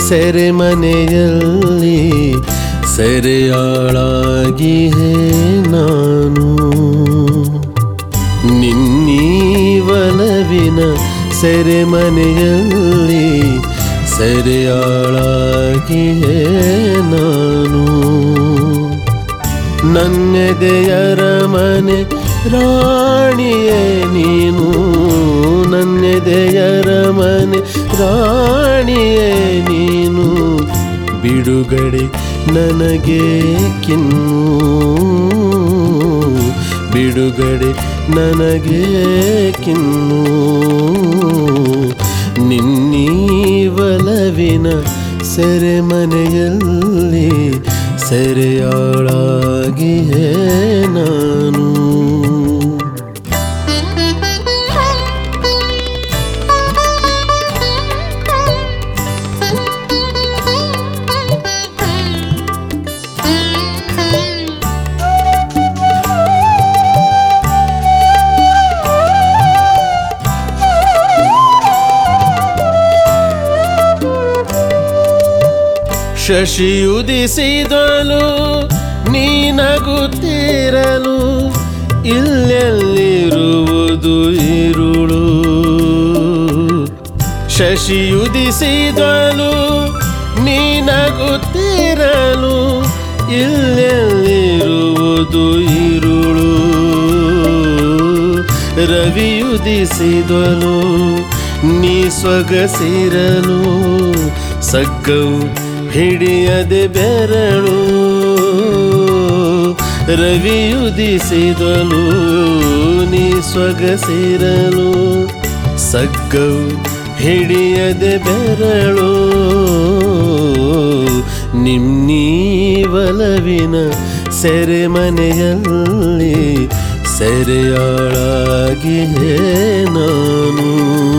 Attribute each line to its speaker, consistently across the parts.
Speaker 1: ಸೆರೆಮನೆಯಲ್ಲಿ ಸೆರೆಯಾಳಾಗಿ ನಾನು ನಿನ್ನೀವಲವಿನ ಸೆರೆಮನೆಯಲ್ಲಿ ಸೆರೆಯಾಳಾಗಿ ನಾನು ನನ್ನೆದೆಯರ ಮನೆ ರಾಣಿಯೇ ನೀನು ನನ್ನೆದೆಯರ ಮನೆ ರಾಣಿಯೇ ನೀನು ಬಿಡುಗಡೆ ನನಗೆ ಕಿನ್ನು ಬಿಡುಗಡೆ ನನಗೆ ಕಿನ್ನು ನಿನ್ನೀವಲವಿನ ಸೆರೆಮನೆಯಲ್ಲಿ ಸೆರೆಯಾಳಾಗಿಯೇ ನಾನು ಶಶಿಯುದಿಸಿದಲು ನೀನಗುತ್ತಿರಲು ಇಲ್ಲೆಲ್ಲಿರುವುದು ಇರುಳು ಶಶಿಯುದಿಸಿದಲು ನೀನಗುತ್ತಿರಲು ಇಲ್ಲೆಲ್ಲಿರುವುದು ಇರುಳು ರವಿಯುದಿಸಿದಲು ನೀ ಸೊಗಸಿರಲು ಸಗ್ಗವು ಹಿಡಿಯದೆ ಬೆರಳು ರವಿಯುದಿಸಿದಲು ನೀ ಸೊಗಸಿರಲು ಸಗ್ಗವು ಹಿಡಿಯದೆ ಬೆರಳು ನಿಮ್ಮೀವಲವಿನ ಸೆರೆಮನೆಯಲ್ಲಿ ಸೆರೆಯಾಳಾಗಿಯೇ ನಾನು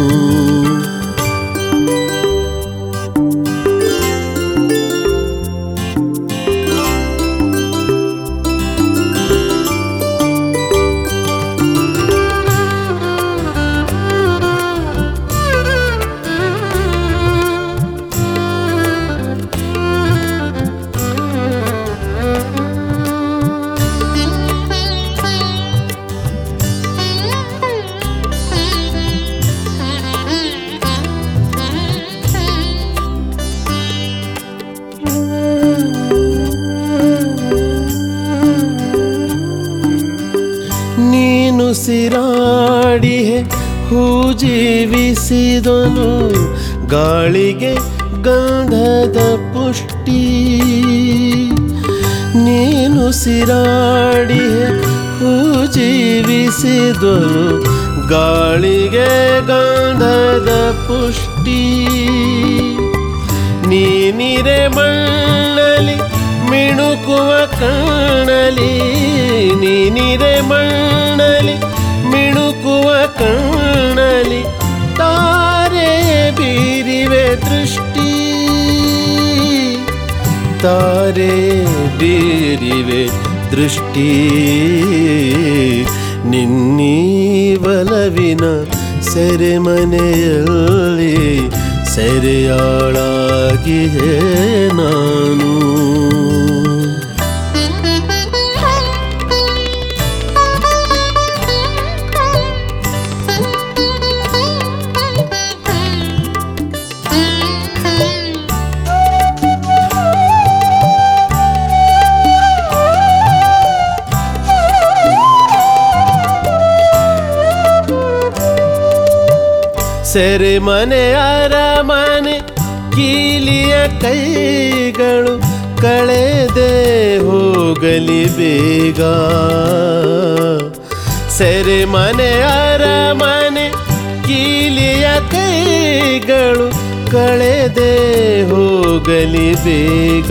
Speaker 1: ನೀನು ಸಿರಾಡಿಹೆ ಹೂ ಜೀವಿಸಿದನು ಗಾಳಿಗೆ ಗಂಧದ ಪುಷ್ಟಿ ನೀನು ಸಿರಾಡಿಹೆ ಹೂ ಜೀವಿಸಿದನು ಗಾಳಿಗೆ ಗಂಧದ ಪುಷ್ಟಿ ನೀನಿರೆ ಮಣ್ಣಲಿ ಮಿಣುಕುವ ಕಣ್ಣಲಿ ನೀನಿರೆ ಮಣ್ಣಲಿ ಮಿಣುಕುವ ಕಣ್ಣಲಿ ತಾರೆ ಬೀರಿವೆ ದೃಷ್ಟಿ ತಾರೆ ಬೀರಿವೆ ದೃಷ್ಟಿ ನಿನ್ನೀವಲವಿನ ಸೆರೆಮನೆಯಲ್ಲಿ ಸೆರೆಯಾಳಾಗಿಯೇ ನಾನು ಸೆರೆಮನೆ ಅರಮನೆ ಕೀಲಿಯ ಕೈಗಳು ಕಳೆದೆ ಹೋಗಲಿ ಬೇಗ ಸೆರೆಮನೆ ಅರಮನೆ ಕೀಲಿಯ ಕೈಗಳು ಕಳೆದೆ ಹೋಗಲಿ ಬೇಗ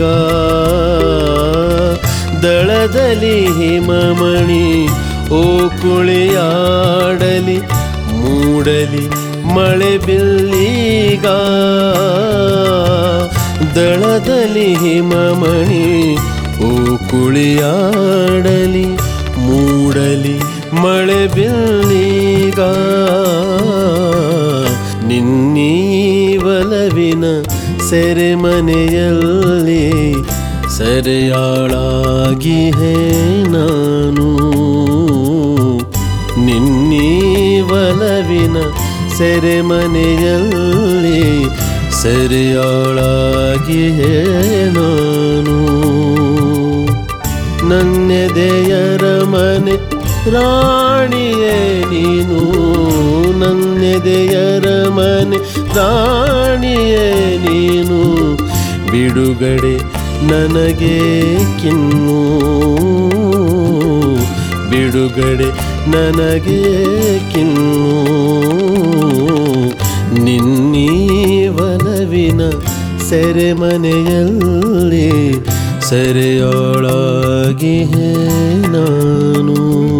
Speaker 1: ದಳದಲ್ಲಿ ಹಿಮಮಣಿ ಓ ಕುಳಿಯಾಡಲಿ ಮೂಡಲಿ ಮಳೆ ಬಿಲ್ಲೀಗ ದಳದಲ್ಲಿ ಹಿಮಮಣಿ ಓ ಕುಳಿಯಾಡಲಿ ಮೂಡಲಿ ಮಳೆ ಬಿಲ್ಲೀಗ ನಿನ್ನೀವಲವಿನ ಸೆರೆಮನೆಯಲ್ಲಿ ಸೆರೆಯಾಳಾಗಿ ಹೇ ನಾನು ನಿನ್ನೀ ಒಲವಿನ ಸೆರೆಮನೆಯಲ್ಲಿ ಸೆರೆಯಾಳಾಗಿ ಹೇ ನಾನು ನನ್ನೆದೆಯರ ಮನೆ ರಾಣಿಯೇ ನೀನು ನನ್ನೆದೆಯರ ಮನೆ ರಾಣಿಯೇ ನೀನು ಬಿಡುಗಡೆ ನನಗೆ ಕಿನ್ನು ಬಿಡುಗಡೆ ನನಗೆ ಕಿನ್ನು ನಿನ್ನೀ ಒಲವಿನ ಸೆರೆಮನೆಯಲ್ಲಿ ಸೆರೆಯೊಳಗೆ ನಾನು